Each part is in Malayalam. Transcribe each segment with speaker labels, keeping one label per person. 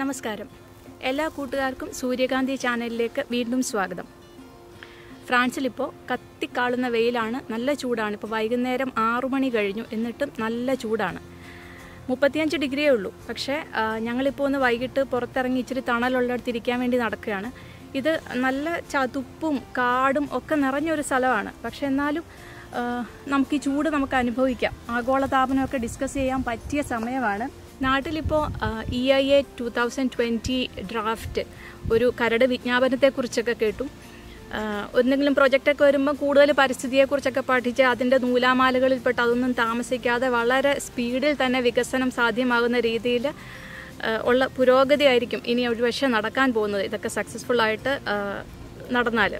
Speaker 1: നമസ്കാരം എല്ലാ കൂട്ടുകാർക്കും സൂര്യകാന്തി ചാനലിലേക്ക് വീണ്ടും സ്വാഗതം ഫ്രാൻസിലിപ്പോൾ കത്തിക്കാളുന്ന വെയിലാണ് നല്ല ചൂടാണ് ഇപ്പോൾ വൈകുന്നേരം ആറു മണി കഴിഞ്ഞു എന്നിട്ടും നല്ല ചൂടാണ് മുപ്പത്തിയഞ്ച് ഡിഗ്രിയേ ഉള്ളൂ പക്ഷേ ആ, ഞങ്ങളിപ്പോൾ ഒന്ന് വൈകിട്ട് പുറത്തിറങ്ങി ഇച്ചിരി തണലുള്ളിടത്ത് ഇരിക്കാൻ വേണ്ടി നടക്കുകയാണ് ഇത് നല്ല ചതുപ്പും കാടും ഒക്കെ നിറഞ്ഞൊരു സ്ഥലമാണ് പക്ഷേ എന്നാലും ആ, നമുക്ക് ഈ ചൂട് നമുക്ക് അനുഭവിക്കാം ആഗോളതാപനമൊക്കെ ഡിസ്കസ് ചെയ്യാൻ പറ്റിയ സമയമാണ് നാട്ടിലിപ്പോൾ E I A two thousand twenty draft ഒരു കരട് വിജ്ഞാപനത്തെക്കുറിച്ചൊക്കെ കേട്ടു ആ, എന്തെങ്കിലും പ്രൊജക്റ്റൊക്കെ വരുമ്പോൾ കൂടുതൽ പരിസ്ഥിതിയെക്കുറിച്ചൊക്കെ പഠിച്ച് അതിൻ്റെ നൂലാമാലകളിൽപ്പെട്ട് അതൊന്നും താമസിക്കാതെ വളരെ സ്പീഡിൽ തന്നെ വികസനം സാധ്യമാകുന്ന രീതിയിൽ ആ, ഉള്ള പുരോഗതി ആയിരിക്കും ഇനി ഒരു പക്ഷേ നടക്കാൻ പോകുന്നത് ഇതൊക്കെ സക്സസ്ഫുൾ ആയിട്ട് ആ, നടന്നാൽ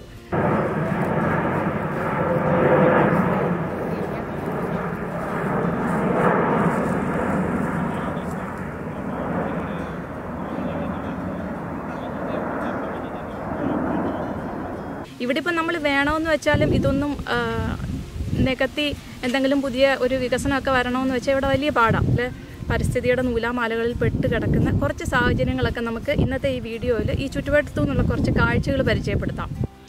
Speaker 1: ഇവിടെ ഇപ്പം നമ്മൾ വേണമെന്ന് വെച്ചാലും ഇതൊന്നും ആ, നികത്തി എന്തെങ്കിലും പുതിയ ഒരു വികസനമൊക്കെ വരണമെന്ന് വെച്ചാൽ ഇവിടെ വലിയ പാടാണ് അല്ലെ പരിസ്ഥിതിയുടെ നൂലാമാലകളിൽ പെട്ട് കിടക്കുന്ന കുറച്ച് സാഹചര്യങ്ങളൊക്കെ നമുക്ക് ഇന്നത്തെ ഈ വീഡിയോയിൽ ഈ ചുറ്റുവട്ടത്തു നിന്നുള്ള കുറച്ച് കാഴ്ചകൾ പരിചയപ്പെടുത്താം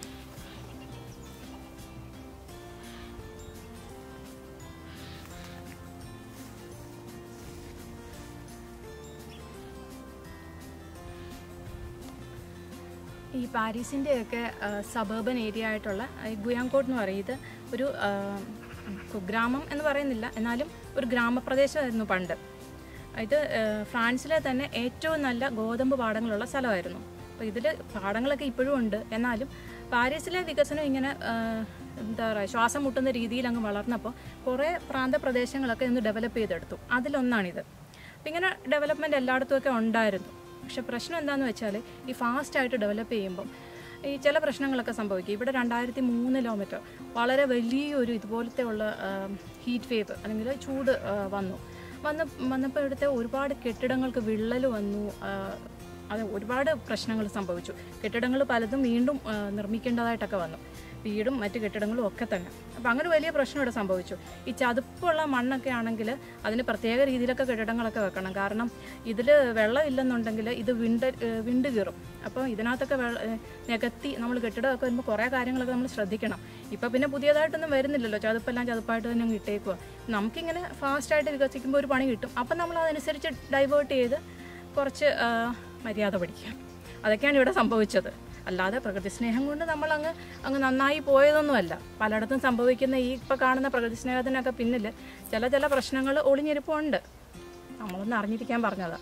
Speaker 1: ഈ പാരീസിൻ്റെയൊക്കെ സബർബൻ ഏരിയ ആയിട്ടുള്ള ഈ ഗുയാങ്കോട്ട് എന്ന് പറയുന്നത് ഒരു ആ, കുഗ്രാമം എന്ന് പറയുന്നില്ല എന്നാലും ഒരു ഗ്രാമപ്രദേശമായിരുന്നു പണ്ട് ഇത് ആ, ഫ്രാൻസിലെ തന്നെ ഏറ്റവും നല്ല ഗോതമ്പ് പാടങ്ങളുള്ള സ്ഥലമായിരുന്നു അപ്പോൾ ഇതിൽ പാടങ്ങളൊക്കെ ഇപ്പോഴും ഉണ്ട് എന്നാലും പാരീസിലെ വികസനം ഇങ്ങനെ ആ, എന്താ പറയുക ശ്വാസം മുട്ടുന്ന രീതിയിൽ അങ്ങ് വളർന്നപ്പോൾ കുറേ പ്രാന്തപ്രദേശങ്ങളൊക്കെ ഒന്ന് ഡെവലപ്പ് ചെയ്തെടുത്തു അതിലൊന്നാണിത് അപ്പം ഇങ്ങനെ ഡെവലപ്മെൻറ്റ് എല്ലായിടത്തും ഒക്കെ ഉണ്ടായിരുന്നു പക്ഷെ പ്രശ്നം എന്താണെന്ന് വെച്ചാൽ ഈ ഫാസ്റ്റായിട്ട് ഡെവലപ്പ് ചെയ്യുമ്പം ഈ ചില പ്രശ്നങ്ങളൊക്കെ സംഭവിക്കും ഇവിടെ രണ്ടായിരത്തി മൂന്നിലോ മറ്റോ വളരെ വലിയൊരു ഇതുപോലത്തെ ഉള്ള ഹീറ്റ് വേവ് അല്ലെങ്കിൽ ചൂട് ആ, വന്നു വന്ന് വന്നപ്പോൾ ഇവിടുത്തെ ഒരുപാട് കെട്ടിടങ്ങൾക്ക് വിള്ളൽ വന്നു ആ, അത് ഒരുപാട് പ്രശ്നങ്ങൾ സംഭവിച്ചു കെട്ടിടങ്ങൾ പലതും വീണ്ടും ആ, നിർമ്മിക്കേണ്ടതായിട്ടൊക്കെ വന്നു വീടും മറ്റു കെട്ടിടങ്ങളും ഒക്കെ തന്നെ അപ്പോൾ അങ്ങനെ വലിയ പ്രശ്നം ഇവിടെ സംഭവിച്ചു ഈ ചതുപ്പുള്ള മണ്ണൊക്കെ ആണെങ്കിൽ അതിന് പ്രത്യേക രീതിയിലൊക്കെ കെട്ടിടങ്ങളൊക്കെ വെക്കണം കാരണം ഇതിൽ വെള്ളമില്ലെന്നുണ്ടെങ്കിൽ ഇത് വിണ്ട് ഏഹ് വിണ്ട് കീറും അപ്പോൾ ഇതിനകത്തൊക്കെ വെള്ള ഏഹ് നികത്തി നമ്മൾ കെട്ടിടമൊക്കെ വരുമ്പോൾ കുറേ കാര്യങ്ങളൊക്കെ നമ്മൾ ശ്രദ്ധിക്കണം ഇപ്പോൾ പിന്നെ പുതിയതായിട്ടൊന്നും വരുന്നില്ലല്ലോ ചതുപ്പെല്ലാം ചതുപ്പായിട്ട് തന്നെ അങ്ങ് ഇട്ടേക്കുക നമുക്കിങ്ങനെ ഫാസ്റ്റായിട്ട് വികസിക്കുമ്പോൾ ഒരു പണി കിട്ടും അപ്പം നമ്മൾ അതനുസരിച്ച് ഡൈവേർട്ട് ചെയ്ത് കുറച്ച് ആ, മര്യാദ പഠിക്കുക അതൊക്കെയാണ് ഇവിടെ സംഭവിച്ചത് അല്ലാതെ പ്രകൃതി സ്നേഹം കൊണ്ട് നമ്മൾ അങ്ങ് അങ്ങ് നന്നായി പോയതൊന്നുമല്ല പലയിടത്തും സംഭവിക്കുന്ന ഈ ഇപ്പോൾ കാണുന്ന പ്രകൃതി സ്നേഹത്തിനൊക്കെ പിന്നിൽ ചില ചില പ്രശ്നങ്ങൾ ഒളിഞ്ഞിരിപ്പുണ്ട് നമ്മളൊന്ന് അറിഞ്ഞിരിക്കാൻ പറഞ്ഞതാണ്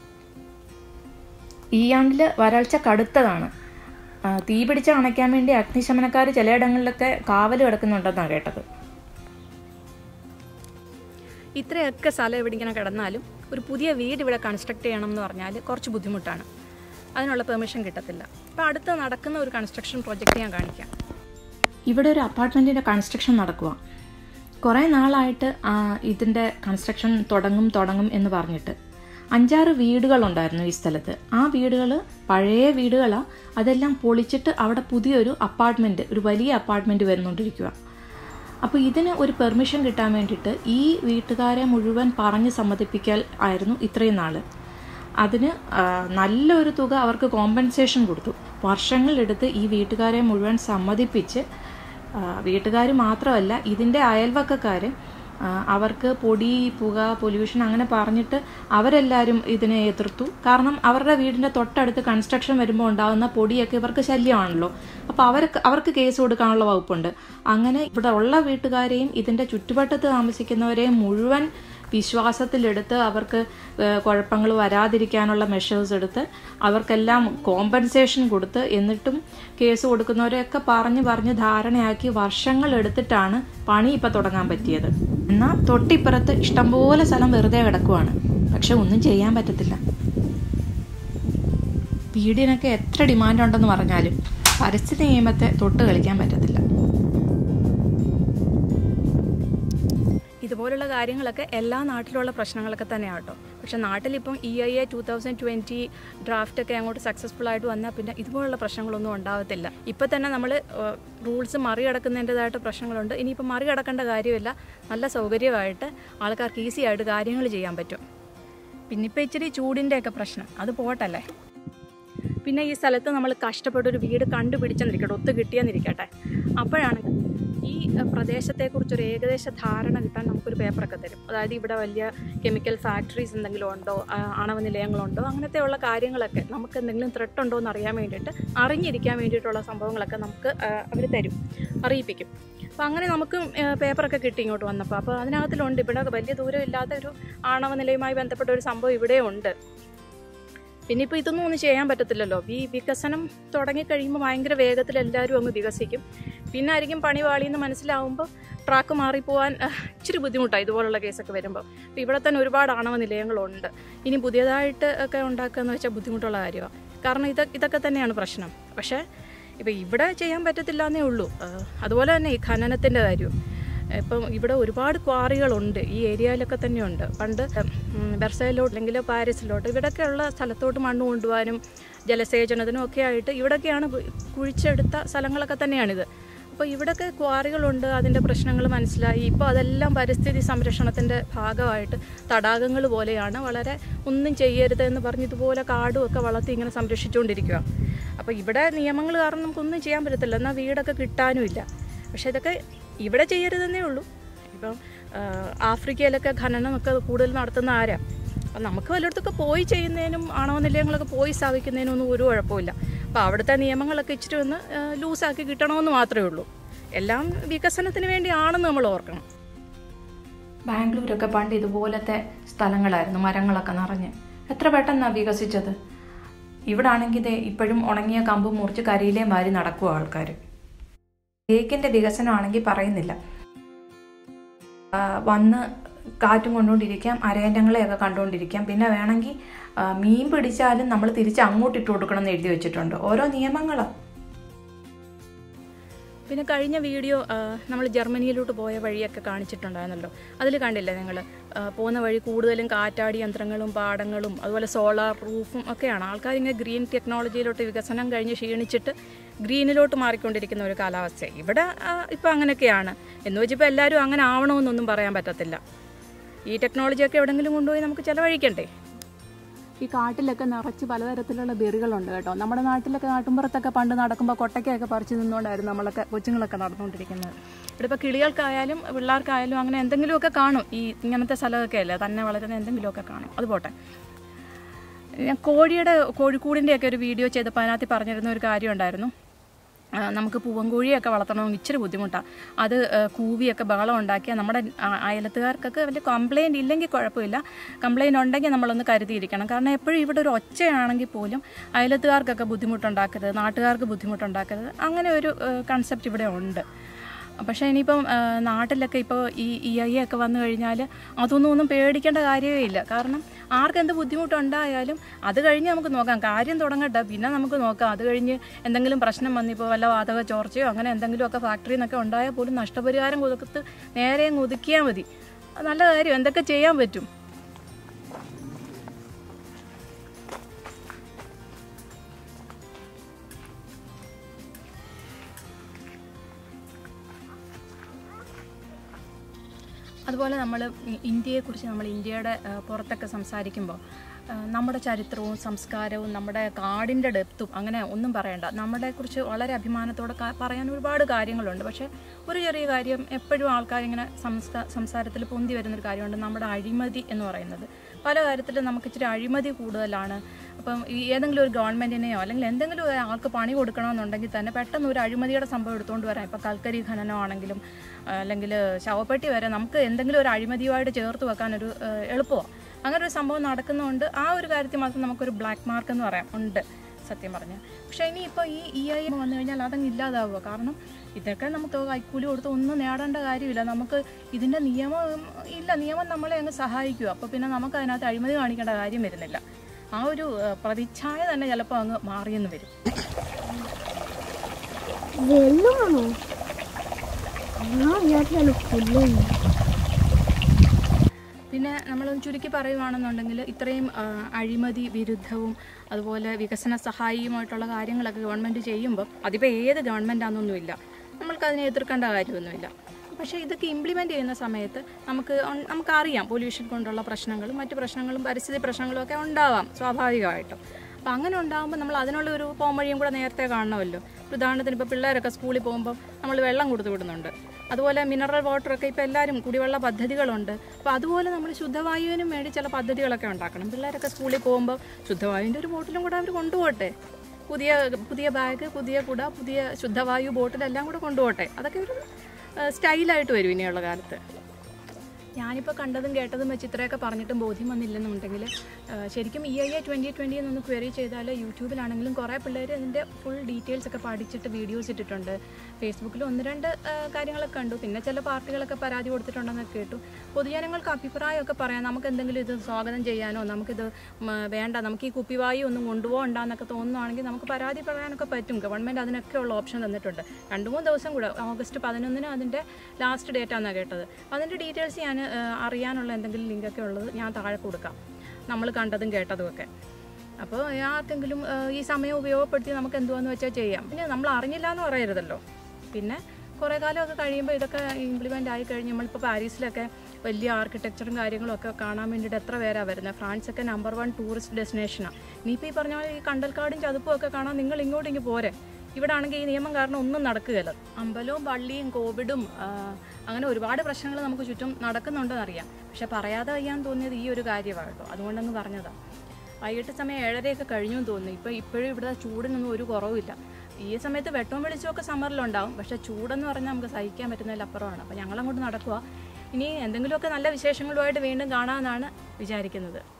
Speaker 2: ഈ ആണ്ടിൽ വരൾച്ച കടുത്തതാണ് ആ, തീ പിടിച്ച് അണയ്ക്കാൻ വേണ്ടി അഗ്നിശമനക്കാർ ചിലയിടങ്ങളിലൊക്കെ കാവൽ കിടക്കുന്നുണ്ടെന്നാണ് കേട്ടത്
Speaker 1: ഇത്രയൊക്കെ സ്ഥലം ഇവിടെ ഇങ്ങനെ കിടന്നാലും ഒരു പുതിയ വീട് ഇവിടെ കൺസ്ട്രക്ട് ചെയ്യണം എന്ന് പറഞ്ഞാൽ കുറച്ച് ബുദ്ധിമുട്ടാണ് അതിനുള്ള പെർമിഷൻ കിട്ടത്തില്ല അപ്പോൾ അടുത്ത് നടക്കുന്ന ഒരു കൺസ്ട്രക്ഷൻ പ്രോജക്റ്റ് ഞാൻ കാണിക്കാം
Speaker 2: ഇവിടെ ഒരു അപ്പാർട്ട്മെൻറ്റിൻ്റെ കൺസ്ട്രക്ഷൻ നടക്കുക കുറേ നാളായിട്ട് ആ, ഇതിൻ്റെ കൺസ്ട്രക്ഷൻ തുടങ്ങും തുടങ്ങും എന്ന് പറഞ്ഞിട്ട് അഞ്ചാറ് വീടുകളുണ്ടായിരുന്നു ഈ സ്ഥലത്ത് ആ വീടുകൾ പഴയ വീടുകളാണ് അതെല്ലാം പൊളിച്ചിട്ട് അവിടെ പുതിയൊരു അപ്പാർട്ട്മെൻറ്റ് ഒരു വലിയ അപ്പാർട്ട്മെൻറ്റ് വരുന്നുകൊണ്ടിരിക്കുക അപ്പോൾ ഇതിന് ഒരു പെർമിഷൻ കിട്ടാൻ വേണ്ടിയിട്ട് ഈ വീട്ടുകാരെ മുഴുവൻ പറഞ്ഞ് സമ്മതിപ്പിക്കൽ ആയിരുന്നു ഇത്രയും നാൾ അതിന് ആ, നല്ലൊരു തുക അവർക്ക് കോമ്പൻസേഷൻ കൊടുത്തു വർഷങ്ങളെടുത്ത് ഈ വീട്ടുകാരെ മുഴുവൻ സമ്മതിപ്പിച്ച് വീട്ടുകാർ മാത്രമല്ല ഇതിൻ്റെ അയൽവക്കക്കാർ അവർക്ക് പൊടി പുക പൊല്യൂഷൻ അങ്ങനെ പറഞ്ഞിട്ട് അവരെല്ലാവരും ഇതിനെ എതിർത്തു കാരണം അവരുടെ വീടിൻ്റെ തൊട്ടടുത്ത് കൺസ്ട്രക്ഷൻ വരുമ്പോൾ ഉണ്ടാകുന്ന പൊടിയൊക്കെ ഇവർക്ക് ശല്യമാണല്ലോ അപ്പോൾ അവർക്ക് അവർക്ക് കേസ് കൊടുക്കാനുള്ള വകുപ്പുണ്ട് അങ്ങനെ ഇവിടെ ഉള്ള വീട്ടുകാരെയും ഇതിൻ്റെ ചുറ്റുവട്ടത്ത് താമസിക്കുന്നവരെയും മുഴുവൻ വിശ്വാസത്തിലെടുത്ത് അവർക്ക് ഏഹ്, കുഴപ്പങ്ങൾ വരാതിരിക്കാനുള്ള മെഷേഴ്സ് എടുത്ത് അവർക്കെല്ലാം കോമ്പൻസേഷൻ കൊടുത്ത് എന്നിട്ടും കേസ് കൊടുക്കുന്നവരെയൊക്കെ പറഞ്ഞ് പറഞ്ഞ് ധാരണയാക്കി വർഷങ്ങൾ എടുത്തിട്ടാണ് പണി ഇപ്പം തുടങ്ങാൻ പറ്റിയത് എന്നാൽ തൊട്ടിപ്പുറത്ത് ഇഷ്ടംപോലെ സ്ഥലം വെറുതെ കിടക്കുവാണ് പക്ഷെ ഒന്നും ചെയ്യാൻ പറ്റത്തില്ല വീടിനൊക്കെ എത്ര ഡിമാൻഡ് ഉണ്ടെന്ന് പറഞ്ഞാലും പരിസ്ഥിതി നിയമത്തെ തൊട്ട് കളിക്കാൻ പറ്റത്തില്ല
Speaker 1: ഇതുപോലുള്ള കാര്യങ്ങളൊക്കെ എല്ലാ നാട്ടിലുള്ള പ്രശ്നങ്ങളൊക്കെ തന്നെയാണ് കേട്ടോ പക്ഷെ നാട്ടിലിപ്പം E I A two thousand twenty draft ഒക്കെ അങ്ങോട്ട് സക്സസ്ഫുൾ ആയിട്ട് വന്നാൽ പിന്നെ ഇതുപോലുള്ള പ്രശ്നങ്ങളൊന്നും ഉണ്ടാവത്തില്ല ഇപ്പം തന്നെ നമ്മൾ റൂൾസ് മറികടക്കുന്നതിൻ്റെതായിട്ട് പ്രശ്നങ്ങളുണ്ട് ഇനിയിപ്പോൾ മറികടക്കേണ്ട കാര്യമില്ല നല്ല സൗകര്യമായിട്ട് ആൾക്കാർക്ക് ഈസി ആയിട്ട് കാര്യങ്ങൾ ചെയ്യാൻ പറ്റും പിന്നെ ഇപ്പം ഇച്ചിരി ചൂടിൻ്റെയൊക്കെ പ്രശ്നം അത് പോട്ടല്ലേ പിന്നെ ഈ സ്ഥലത്ത് നമ്മൾ കഷ്ടപ്പെട്ട് ഒരു വീട് കണ്ടുപിടിച്ചെന്നിരിക്കട്ടെ ഒത്തു കിട്ടിയെന്നിരിക്കട്ടെ അപ്പോഴാണ് ഈ അഹ്, പ്രദേശത്തെക്കുറിച്ചൊരു ഏകദേശ ധാരണ കിട്ടാൻ നമുക്കൊരു പേപ്പറൊക്കെ തരും അതായത് ഇവിടെ വലിയ കെമിക്കൽ ഫാക്ടറീസ് എന്തെങ്കിലും ഉണ്ടോ ആ, ആണവ നിലയങ്ങളുണ്ടോ അങ്ങനത്തെയുള്ള കാര്യങ്ങളൊക്കെ നമുക്ക് എന്തെങ്കിലും ത്രെട്ട് ഉണ്ടോ എന്ന് അറിയാൻ വേണ്ടിയിട്ട് അറിഞ്ഞിരിക്കാൻ വേണ്ടിയിട്ടുള്ള സംഭവങ്ങളൊക്കെ നമുക്ക് അവർ തരും അറിയിപ്പിക്കും അപ്പോൾ അങ്ങനെ നമുക്ക് പേപ്പറൊക്കെ കിട്ടി ഇങ്ങോട്ട് വന്നപ്പോൾ അപ്പോൾ അതിനകത്തിലുണ്ട് ഇവിടെ വലിയ ദൂരമില്ലാത്ത ഒരു ആണവ നിലയുമായി ബന്ധപ്പെട്ട ഒരു സംഭവം ഇവിടെ ഉണ്ട് പിന്നെ ഇപ്പോൾ ഇതൊന്നും ഒന്നും ചെയ്യാൻ പറ്റത്തില്ലല്ലോ ഈ വികസനം തുടങ്ങിക്കഴിയുമ്പോൾ ഭയങ്കര വേഗത്തിൽ എല്ലാവരും അങ്ങ് വികസിക്കും പിന്നെ ആയിരിക്കും പണി പാളിയെന്ന് മനസ്സിലാവുമ്പോൾ ട്രാക്ക് മാറിപ്പോവാൻ അഹ്, ഇച്ചിരി ബുദ്ധിമുട്ടാണ് ഇതുപോലുള്ള കേസൊക്കെ വരുമ്പോൾ അപ്പോൾ ഇവിടെ തന്നെ ഒരുപാട് ആണവ നിലയങ്ങളുണ്ട് ഇനി പുതിയതായിട്ട് ഒക്കെ ഉണ്ടാക്കുക എന്ന് വെച്ചാൽ ബുദ്ധിമുട്ടുള്ള കാര്യമാണ് കാരണം ഇത് ഇതൊക്കെ തന്നെയാണ് പ്രശ്നം പക്ഷേ ഇപ്പോൾ ഇവിടെ ചെയ്യാൻ പറ്റത്തില്ല എന്നേ ഉള്ളൂ അഹ്, അതുപോലെ തന്നെ ഈ ഖനനത്തിൻ്റെ കാര്യവും ഇപ്പം ഇവിടെ ഒരുപാട് ക്വാറികളുണ്ട് ഈ ഏരിയയിലൊക്കെ തന്നെയുണ്ട് പണ്ട് ഉം, വെർസൈലോട്ട് അല്ലെങ്കിൽ പാരീസിലോട്ട് ഇവിടെയൊക്കെയുള്ള സ്ഥലത്തോട്ട് മണ്ണ് കൊണ്ടുപോകാനും ജലസേചനത്തിനും ഒക്കെ ആയിട്ട് ഇവിടെയൊക്കെയാണ് കു- കുഴിച്ചെടുത്ത സ്ഥലങ്ങളൊക്കെ തന്നെയാണിത് അപ്പോൾ ഇവിടെയൊക്കെ ക്വാറികളുണ്ട് അതിൻ്റെ പ്രശ്നങ്ങൾ മനസ്സിലായി ഇപ്പോൾ അതെല്ലാം പരിസ്ഥിതി സംരക്ഷണത്തിൻ്റെ ഭാഗമായിട്ട് തടാകങ്ങൾ പോലെയാണ് വളരെ ഒന്നും ചെയ്യരുത് എന്ന് പറഞ്ഞ് ഇതുപോലെ കാടും ഒക്കെ വളർത്തി ഇങ്ങനെ സംരക്ഷിച്ചുകൊണ്ടിരിക്കുക അപ്പോൾ ഇവിടെ നിയമങ്ങൾ കാരണം നമുക്കൊന്നും ചെയ്യാൻ പറ്റത്തില്ല എന്നാൽ വീടൊക്കെ കിട്ടാനുമില്ല പക്ഷേ ഇതൊക്കെ ഇവിടെ ചെയ്യരുതെന്നേ ഉള്ളൂ ഇപ്പം ആ, ആഫ്രിക്കയിലൊക്കെ ഖനനമൊക്കെ കൂടുതൽ നടത്തുന്ന ആരാ അപ്പം നമുക്ക് വല്ലയിടത്തൊക്കെ പോയി ചെയ്യുന്നതിനും ആണവ നിലയങ്ങളൊക്കെ പോയി സ്ഥാപിക്കുന്നതിനും ഒന്നും ഒരു കുഴപ്പമില്ല അപ്പോൾ അവിടുത്തെ നിയമങ്ങളൊക്കെ ഇച്ചിരി ഒന്ന് ആ, ലൂസാക്കി കിട്ടണമെന്ന് മാത്രമേ ഉള്ളൂ എല്ലാം വികസനത്തിന് വേണ്ടിയാണെന്ന് നമ്മൾ ഓർക്കണം
Speaker 2: ബാംഗ്ലൂരൊക്കെ പണ്ട് ഇതുപോലത്തെ സ്ഥലങ്ങളായിരുന്നു മരങ്ങളൊക്കെ നിറഞ്ഞ് എത്ര പെട്ടെന്നാണ് വികസിച്ചത് ഇവിടെ ആണെങ്കിൽ ഇതേ ഇപ്പോഴും ഉണങ്ങിയ കമ്പ് മുറിച്ച് കരിയിലേയും വാരി നടക്കുക ആൾക്കാർ തേക്കിൻ്റെ വികസനമാണെങ്കിൽ പറയുന്നില്ല ആ, വന്ന് കാറ്റും കൊണ്ടുകൊണ്ടിരിക്കാം അരയറ്റങ്ങളെയൊക്കെ കണ്ടുകൊണ്ടിരിക്കാം പിന്നെ വേണമെങ്കിൽ ആ, മീൻ പിടിച്ചാലും നമ്മൾ തിരിച്ച് അങ്ങോട്ട് ഇട്ട് കൊടുക്കണം എന്ന് എഴുതി വെച്ചിട്ടുണ്ട് ഓരോ നിയമങ്ങളാണ്
Speaker 1: പിന്നെ കഴിഞ്ഞ വീഡിയോ നമ്മൾ ജർമ്മനിയിലോട്ട് പോയ വഴിയൊക്കെ കാണിച്ചിട്ടുണ്ടായിരുന്നല്ലോ അതിൽ കണ്ടില്ലേ നിങ്ങൾ പോകുന്ന വഴി കൂടുതലും കാറ്റാടി യന്ത്രങ്ങളും പാടങ്ങളും അതുപോലെ സോളാർ റൂഫും ഒക്കെയാണ് ആൾക്കാർ ഇങ്ങനെ ഗ്രീൻ ടെക്നോളജിയിലോട്ട് വികസനം കഴിഞ്ഞ് ക്ഷീണിച്ചിട്ട് ഗ്രീനിലോട്ട് മാറിക്കൊണ്ടിരിക്കുന്ന ഒരു കാലാവസ്ഥ ഇവിടെ ഇപ്പോൾ അങ്ങനെയൊക്കെയാണ് എന്ന് വെച്ചിപ്പോൾ എല്ലാവരും അങ്ങനെ ആവണമെന്നൊന്നും പറയാൻ പറ്റത്തില്ല ഈ ടെക്നോളജിയൊക്കെ എവിടെയെങ്കിലും കൊണ്ടുപോയി നമുക്ക് ചിലവഴിക്കണ്ടേ ഈ കാട്ടിലൊക്കെ നിറച്ച് പലതരത്തിലുള്ള ബെറികളുണ്ട് കേട്ടോ നമ്മുടെ നാട്ടിലൊക്കെ നാട്ടുമ്പുറത്തൊക്കെ പണ്ട് നടക്കുമ്പോൾ കൊട്ടയ്ക്കൊക്കെ പറിച്ച് നിന്നുകൊണ്ടായിരുന്നു നമ്മളൊക്കെ കൊച്ചുങ്ങളൊക്കെ നടന്നുകൊണ്ടിരിക്കുന്നത് ഇവിടെ ഇപ്പോൾ കിളികൾക്കായാലും പിള്ളേർക്കായാലും അങ്ങനെ എന്തെങ്കിലുമൊക്കെ കാണും ഈ ഇങ്ങനത്തെ സ്ഥലമൊക്കെ അല്ലേ തന്നെ വളരുന്ന എന്തെങ്കിലുമൊക്കെ കാണും അത് പോട്ടെ ഞാൻ കോഴിയുടെ കോഴിക്കൂടിൻ്റെയൊക്കെ ഒരു വീഡിയോ ചെയ്തപ്പോൾ അതിനകത്ത് പറഞ്ഞിരുന്ന ഒരു കാര്യം ഉണ്ടായിരുന്നു ആ, നമുക്ക് പൂവൻകോഴിയൊക്കെ വളർത്തണമെങ്കിൽ ഇച്ചിരി ബുദ്ധിമുട്ടാണ് അത് ആ, കൂവിയൊക്കെ ബഹളം ഉണ്ടാക്കിയാൽ നമ്മുടെ ആ, അയലത്തുകാർക്കൊക്കെ വലിയ കംപ്ലയിൻറ്റ് ഇല്ലെങ്കിൽ കുഴപ്പമില്ല കംപ്ലയിൻറ്റ് ഉണ്ടെങ്കിൽ നമ്മളൊന്ന് കരുതിയിരിക്കണം കാരണം എപ്പോഴും ഇവിടെ ഒരു ഒച്ചയാണെങ്കിൽ പോലും അയലത്തുകാർക്കൊക്കെ ബുദ്ധിമുട്ടുണ്ടാക്കരുത് നാട്ടുകാർക്ക് ബുദ്ധിമുട്ടുണ്ടാക്കരുത് അങ്ങനെ ഒരു കൺസെപ്റ്റ് ഇവിടെ ഉണ്ട് പക്ഷേ ഇനിയിപ്പം ആ, നാട്ടിലൊക്കെ ഇപ്പോൾ ഈ ഇ ഐ ഒക്കെ വന്നു കഴിഞ്ഞാൽ അതൊന്നും ഒന്നും പേടിക്കേണ്ട കാര്യമേ ഇല്ല കാരണം ആർക്കെന്ത് ബുദ്ധിമുട്ടുണ്ടായാലും അത് കഴിഞ്ഞ് നമുക്ക് നോക്കാം കാര്യം തുടങ്ങട്ടെ പിന്നെ നമുക്ക് നോക്കാം അത് കഴിഞ്ഞ് എന്തെങ്കിലും പ്രശ്നം വന്നിപ്പോൾ വല്ല വാതക ചോർച്ചയോ അങ്ങനെ എന്തെങ്കിലുമൊക്കെ ഫാക്ടറിയിൽ നിന്നൊക്കെ ഉണ്ടായാൽ പോലും നഷ്ടപരിഹാരം കൊടുത്ത് നേരെ അങ്ങ് ഒതുക്കിയാൽ മതി അത് നല്ല കാര്യം എന്തൊക്കെ ചെയ്യാൻ പറ്റും അതുപോലെ നമ്മൾ ഇന്ത്യയെക്കുറിച്ച് നമ്മൾ ഇന്ത്യയുടെ ആ, പുറത്തൊക്കെ സംസാരിക്കുമ്പോൾ ആ, നമ്മുടെ ചരിത്രവും സംസ്കാരവും നമ്മുടെ കാടിൻ്റെ ഡെപ്തും അങ്ങനെ ഒന്നും പറയണ്ട നമ്മളെക്കുറിച്ച് വളരെ അഭിമാനത്തോടെ ക- പറയാൻ ഒരുപാട് കാര്യങ്ങളുണ്ട് പക്ഷേ ഒരു ചെറിയ കാര്യം എപ്പോഴും ആൾക്കാരിങ്ങനെ സംസ്കാ സംസാരത്തിൽ പൊന്തി വരുന്നൊരു കാര്യമുണ്ട് നമ്മുടെ അഴിമതി എന്ന് പറയുന്നത് പല കാര്യത്തിലും നമുക്ക് ഇച്ചിരി അഴിമതി കൂടുതലാണ് അപ്പം ഈ ഏതെങ്കിലും ഒരു ഗവൺമെൻറ്റിനെയോ അല്ലെങ്കിൽ എന്തെങ്കിലും ഒരു ആൾക്ക് പണി കൊടുക്കണമെന്നുണ്ടെങ്കിൽ തന്നെ പെട്ടെന്ന് ഒരു അഴിമതിയുടെ സംഭവം എടുത്തുകൊണ്ട് വരാം ഇപ്പോൾ കൽക്കരി ഖനനമാണെങ്കിലും അല്ലെങ്കിൽ ശവപ്പെട്ടി വരെ നമുക്ക് എന്തെങ്കിലും ഒരു അഴിമതിയുമായിട്ട് ചേർത്ത് വെക്കാൻ ഒരു എളുപ്പമാണ് അങ്ങനെ ഒരു സംഭവം നടക്കുന്നതുകൊണ്ട് ആ ഒരു കാര്യത്തിൽ മാത്രം നമുക്കൊരു ബ്ലാക്ക് മാർക്ക് എന്ന് പറയാം ഉണ്ട് സത്യം പറഞ്ഞാൽ പക്ഷേ ഇനി ഇപ്പോൾ ഈ ഇ ഐ വന്നു കഴിഞ്ഞാൽ അതങ്ങ് ഇല്ലാതാവുക കാരണം ഇതൊക്കെ നമുക്ക് കൈക്കൂലി കൊടുത്ത് ഒന്നും നേടേണ്ട കാര്യമില്ല നമുക്ക് ഇതിൻ്റെ നിയമം ഇല്ല നിയമം നമ്മളെ അങ്ങ് സഹായിക്കുക അപ്പോൾ പിന്നെ നമുക്ക് അതിനകത്ത് അഴിമതി കാണിക്കേണ്ട കാര്യം വരുന്നില്ല ആ ഒരു ഏഹ്, പ്രതിച്ഛായ തന്നെ ചിലപ്പോൾ അങ്ങ് മാറിയെന്ന് വരും
Speaker 3: വെള്ളമാണോ ഞാൻ വിചാരിച്ചാണ് പുല്ലാണ്
Speaker 1: പിന്നെ നമ്മൾ ചുരുക്കി പറയുവാണെന്നുണ്ടെങ്കിൽ ഇത്രയും ആ, അഴിമതി വിരുദ്ധവും അതുപോലെ വികസന സഹായിയുമായിട്ടുള്ള കാര്യങ്ങളൊക്കെ ഗവൺമെൻറ് ചെയ്യുമ്പോൾ അതിപ്പോൾ ഏത് ഗവൺമെൻറ്റാണെന്നൊന്നുമില്ല നമ്മൾക്ക് അതിനെ എതിർക്കേണ്ട കാര്യമൊന്നുമില്ല പക്ഷേ ഇതൊക്കെ ഇംപ്ലിമെൻ്റ് ചെയ്യുന്ന സമയത്ത് നമുക്ക് ഉൺ- നമുക്കറിയാം പൊല്യൂഷൻ കൊണ്ടുള്ള പ്രശ്നങ്ങളും മറ്റു പ്രശ്നങ്ങളും പരിസ്ഥിതി പ്രശ്നങ്ങളും ഒക്കെ ഉണ്ടാവാം സ്വാഭാവികമായിട്ടും അപ്പോൾ അങ്ങനെ ഉണ്ടാകുമ്പോൾ നമ്മൾ അതിനുള്ള ഒരു പോംവഴിയും കൂടെ നേരത്തെ കാണണമല്ലോ ഉദാഹരണത്തിന് ഇപ്പോൾ പിള്ളേരൊക്കെ സ്കൂളിൽ പോകുമ്പോൾ നമ്മൾ വെള്ളം കൊടുത്തു വിടുന്നുണ്ട് അതുപോലെ മിനറൽ വാട്ടറൊക്കെ ഇപ്പോൾ എല്ലാവരും കുടിവെള്ള പദ്ധതികളുണ്ട് അപ്പോൾ അതുപോലെ നമ്മൾ ശുദ്ധവായുവിനും വേണ്ടി ചില പദ്ധതികളൊക്കെ ഉണ്ടാക്കണം പിള്ളേരൊക്കെ സ്കൂളിൽ പോകുമ്പോൾ ശുദ്ധവായുവിൻ്റെ ഒരു ബോട്ടിലും കൂടെ അവർ കൊണ്ടുപോട്ടെ പുതിയ പുതിയ ബാഗ് പുതിയ കുട പുതിയ ശുദ്ധവായു ബോട്ടിലെല്ലാം കൂടെ കൊണ്ടുപോട്ടെ അതൊക്കെ ഒരു ഏഹ്, സ്റ്റൈലായിട്ട് വരും ഇനിയുള്ള കാലത്ത് ഞാനിപ്പോൾ കണ്ടതും കേട്ടതും വെച്ച് ഇത്രയൊക്കെ പറഞ്ഞിട്ടും ബോധ്യം വന്നില്ലെന്നുണ്ടെങ്കിൽ ഏഹ്, ശരിക്കും E I A twenty twenty എന്നൊന്ന് ക്വയറി ചെയ്താൽ യൂട്യൂബിലാണെങ്കിലും കുറേ പിള്ളേർ അതിൻ്റെ ഫുൾ ഡീറ്റെയിൽസ് ഒക്കെ പഠിച്ചിട്ട് വീഡിയോസ് ഇട്ടിട്ടുണ്ട് ഫേസ്ബുക്കിൽ ഒന്ന് രണ്ട് ഏഹ്, കാര്യങ്ങളൊക്കെ കണ്ടു പിന്നെ ചില പാർട്ടികളൊക്കെ പരാതി കൊടുത്തിട്ടുണ്ടെന്നൊക്കെ കേട്ടു പൊതുജനങ്ങൾക്ക് അഭിപ്രായമൊക്കെ പറയാം നമുക്ക് എന്തെങ്കിലും ഇത് സ്വാഗതം ചെയ്യാനോ നമുക്കിത് ഉം, വേണ്ട നമുക്ക് ഈ കുപ്പിവായു ഒന്നും കൊണ്ടുപോകണ്ടെന്നൊക്കെ തോന്നുവാണെങ്കിൽ നമുക്ക് പരാതി പറയാനൊക്കെ പറ്റും ഗവൺമെൻറ് അതിനൊക്കെ ഉള്ള ഓപ്ഷൻ തന്നിട്ടുണ്ട് രണ്ട് മൂന്ന് ദിവസം കൂടെ ഓഗസ്റ്റ് പതിനൊന്നിന് അതിൻ്റെ ലാസ്റ്റ് ഡേറ്റ് ആണെന്നാണ് കേട്ടത് അതിൻ്റെ ഡീറ്റെയിൽസ് ഞാൻ ഏഹ്, അറിയാനുള്ള എന്തെങ്കിലും ലിങ്കൊക്കെ ഉള്ളത് ഞാൻ താഴെ കൊടുക്കാം നമ്മൾ കണ്ടതും കേട്ടതും ഒക്കെ അപ്പോൾ ആർക്കെങ്കിലും ഏഹ്, ഈ സമയം ഉപയോഗപ്പെടുത്തി നമുക്ക് എന്തുവാന്ന് വെച്ചാൽ ചെയ്യാം പിന്നെ നമ്മൾ അറിഞ്ഞില്ല എന്ന് പറയരുതല്ലോ പിന്നെ കുറേ കാലമൊക്കെ കഴിയുമ്പോൾ ഇതൊക്കെ ഇംപ്ലിമെൻ്റ് ആയി കഴിഞ്ഞ് നമ്മളിപ്പോൾ പാരീസിലൊക്കെ വലിയ ആർക്കിടെക്ചറും കാര്യങ്ങളും ഒക്കെ കാണാൻ വേണ്ടിയിട്ട് എത്ര പേരാണ് വരുന്നത് ഫ്രാൻസൊക്കെ നമ്പർ വൺ ടൂറിസ്റ്റ് ഡെസ്റ്റിനേഷനാണ് ഇനിയിപ്പോൾ ഈ പറഞ്ഞ പോലെ ഈ കണ്ടൽക്കാടും ചതുപ്പും ഒക്കെ കാണാൻ നിങ്ങൾ ഇങ്ങോട്ട് ഇങ്ങ് പോരെ ഇവിടെ ആണെങ്കിൽ ഈ നിയമം കാരണം ഒന്നും നടക്കുകയില്ല അമ്പലവും പള്ളിയും കോവിഡും ആ, അങ്ങനെ ഒരുപാട് പ്രശ്നങ്ങൾ നമുക്ക് ചുറ്റും നടക്കുന്നുണ്ടെന്ന് അറിയാം പക്ഷെ പറയാതെ വയ്യാൻ തോന്നിയത് ഈ ഒരു കാര്യമാണ് കേട്ടോ അതുകൊണ്ടങ്ങ് പറഞ്ഞതാണ് വൈകിട്ട് സമയം ഏഴരയൊക്കെ കഴിഞ്ഞു എന്ന് തോന്നുന്നു ഇപ്പോൾ ഇപ്പോഴും ഇവിടെ ചൂടിനൊന്നും ഒരു കുറവില്ല ഈ സമയത്ത് വെട്ടവും വെളിച്ചമൊക്കെ സമ്മറിലുണ്ടാവും പക്ഷേ ചൂടെന്ന് പറഞ്ഞാൽ നമുക്ക് സഹിക്കാൻ പറ്റുന്നതിലപ്പുറമാണ് അപ്പോൾ ഞങ്ങളങ്ങോട്ട് നടക്കുക ഇനി എന്തെങ്കിലുമൊക്കെ നല്ല വിശേഷങ്ങളുമായിട്ട് വീണ്ടും കാണാമെന്നാണ് വിചാരിക്കുന്നത്